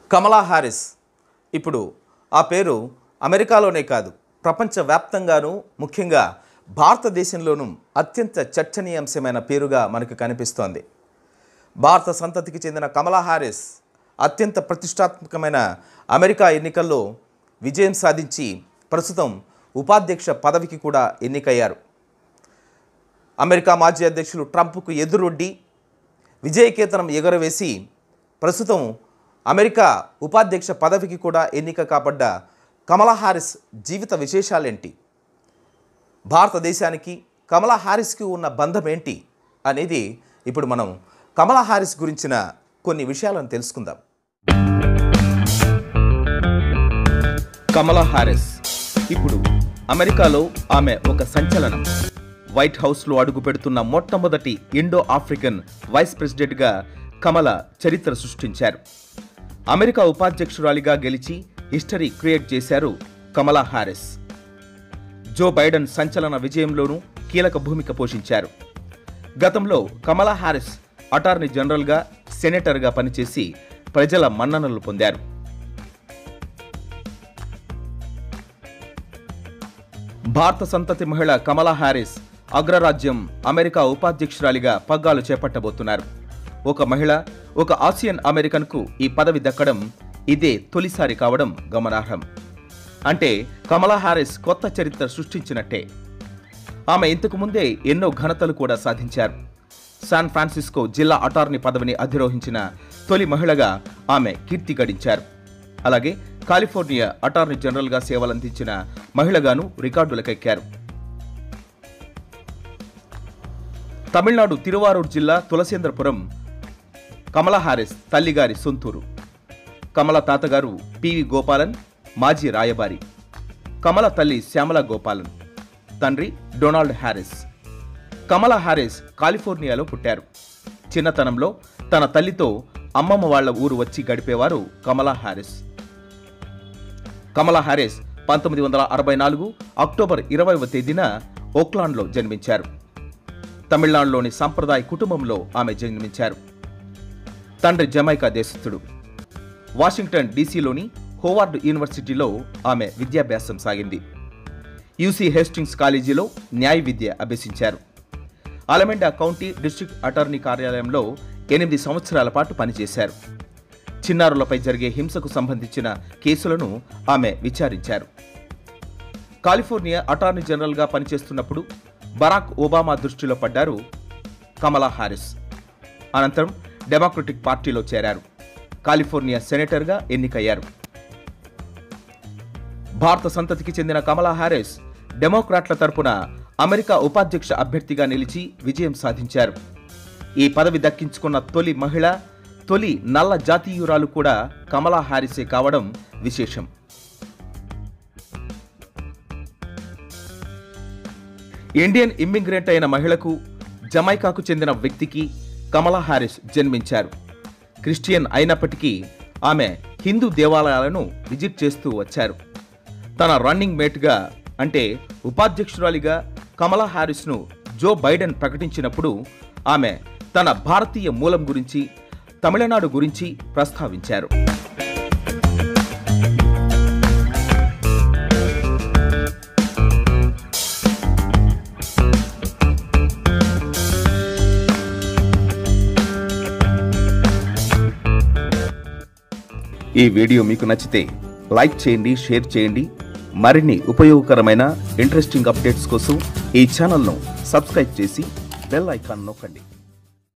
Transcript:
కమలా Harris ఇప్పుడు ఆ పేరు అమెరికాలోనే కాదు ప్రపంచవ్యాప్తంగానూ ముఖ్యంగా భారతదేశంలోనూ అత్యంత చర్చనీయాంశమైన పేరుగా మనకు కనిపిస్తోంది భారత సంతతికి చెందిన కమలా హారిస్ అత్యంత ప్రతిష్టాత్మకమైన అమెరికా ఎన్నికల్లో విజయం సాధించి ప్రస్తుతం ఉపాధ్యక్ష పదవికి కూడా ఎన్నికయ్యారు అమెరికా మాజీ అధ్యక్షులు ట్రంప్కు ఎదురొడ్డి విజయకేతనం ఎగురవేసి ప్రస్తుతం అమెరికా ఉపాధ్యక్ష పదవికి కూడా ఎన్నిక కాబడ్డ కమలా హారిస్ జీవిత విశేషాలేంటి భారతదేశానికి కమలా హారిస్కి ఉన్న బంధం ఏంటి అనేది ఇప్పుడు మనం కమలా హారిస్ గురించిన కొన్ని విషయాలను తెలుసుకుందాం కమలా హారిస్ ఇప్పుడు అమెరికాలో ఆమె ఒక సంచలనం వైట్ హౌస్లో అడుగు పెడుతున్న మొట్టమొదటి ఇండో ఆఫ్రికన్ వైస్ ప్రెసిడెంట్గా కమల చరిత్ర సృష్టించారు అమెరికా ఉపాధ్యక్షురాలిగా గెలిచి హిస్టరీ క్రియేట్ చేశారు కమలా హారిస్ జో బైడెన్ సంచలన విజయంలోనూ కీలక భూమిక పోషించారు గతంలో కమలా హారిస్ అటార్నీ జనరల్గా సెనేటర్గా పనిచేసి ప్రజల మన్ననలు పొందారు భారత సంతతి మహిళ కమలా హారిస్ అగ్రరాజ్యం అమెరికా ఉపాధ్యక్షురాలిగా పగ్గాలు చేపట్టబోతున్నారు ఒక మహిళ ఒక ఆసియన్ అమెరికన్కు ఈ పదవి దక్కడం ఇదే తొలిసారి కావడం గమనార్హం అంటే కమలా హారిస్ కొత్త చరిత్ర సృష్టించినట్టే ఆమె ఇంతకు ముందే ఎన్నో ఘనతలు కూడా సాధించారు శాన్ ఫ్రాన్సిస్కో జిల్లా అటార్నీ పదవిని అధిరోహించిన తొలి మహిళగా ఆమె కీర్తి గడించారు అలాగే కాలిఫోర్నియా అటార్నీ జనరల్గా సేవలందించిన మహిళగాను రికార్డులకెక్కారు తమిళనాడు తిరువారూర్ జిల్లా తులసేంద్రపురం కమలా హారిస్ తల్లిగారి సొంతూరు కమల తాతగారు పివి గోపాలన్ మాజీ రాయబారి కమల తల్లి శ్యామల గోపాలన్ తండ్రి డొనాల్డ్ హ్యారిస్ కమల హ్యారిస్ కాలిఫోర్నియాలో పుట్టారు చిన్నతనంలో తన తల్లితో అమ్మమ్మ వాళ్ళ ఊరు వచ్చి గడిపేవారు కమలా హ్యారిస్ కమలా హ్యారిస్ పంతొమ్మిది వందల అరవై నాలుగు అక్టోబర్ ఇరవైవ తేదీన ఓక్లాండ్లో జన్మించారు తమిళనాడులోని సంప్రదాయ కుటుంబంలో ఆమె జన్మించారు తండ్రి జమైకా దేశస్థుడు వాషింగ్టన్ డీసీలోని హోవార్డ్ యూనివర్సిటీలో ఆమె విద్యాభ్యాసం సాగింది యూసీ హేస్టింగ్స్ కాలేజీలో న్యాయ విద్య అభ్యసించారు అలమెండా కౌంటీ డిస్ట్రిక్ట్ అటార్నీ కార్యాలయంలో ఎనిమిది సంవత్సరాల పాటు పనిచేశారు చిన్నారులపై జరిగే హింసకు సంబంధించిన కేసులను ఆమె విచారించారు కాలిఫోర్నియా అటార్నీ జనరల్గా పనిచేస్తున్నప్పుడు బరాక్ ఒబామా దృష్టిలో పడ్డారు కమలా హారిస్ అనంతరం డెమోక్రటిక్ పార్టీలో చేరారు కాలిఫోర్నియా సెనేటర్గా ఎన్నికయ్యారు భారత సంతతికి చెందిన కమలా హారిస్ డెమోక్రాట్ల తరపున అమెరికా ఉపాధ్యక్ష అభ్యర్థిగా నిలిచి విజయం సాధించారు ఈ పదవి దక్కించుకున్న తొలి మహిళ తొలి నల్ల జాతీయురాలు కూడా కమలా హారిసే కావడం విశేషం ఇండియన్ ఇమ్మిగ్రెంట్ అయిన మహిళకు జమైకాకు చెందిన వ్యక్తికి కమలా హారిస్ జన్మించారు క్రిస్టియన్ అయినప్పటికీ ఆమె హిందూ దేవాలయాలను విజిట్ చేస్తూ వచ్చారు తన రన్నింగ్ మేట్గా అంటే ఉపాధ్యక్షురాలిగా కమలా హారిస్ను జో బైడెన్ ప్రకటించినప్పుడు ఆమె తన భారతీయ మూలం గురించి తమిళనాడు గురించి ప్రస్తావించారు ఈ వీడియో మీకు నచ్చితే లైక్ చేయండి షేర్ చేయండి మరిన్ని ఉపయోగకరమైన ఇంట్రెస్టింగ్ అప్డేట్స్ కోసం ఈ ఛానల్ను సబ్స్క్రైబ్ చేసి బెల్ ఐకాన్ నొక్కండి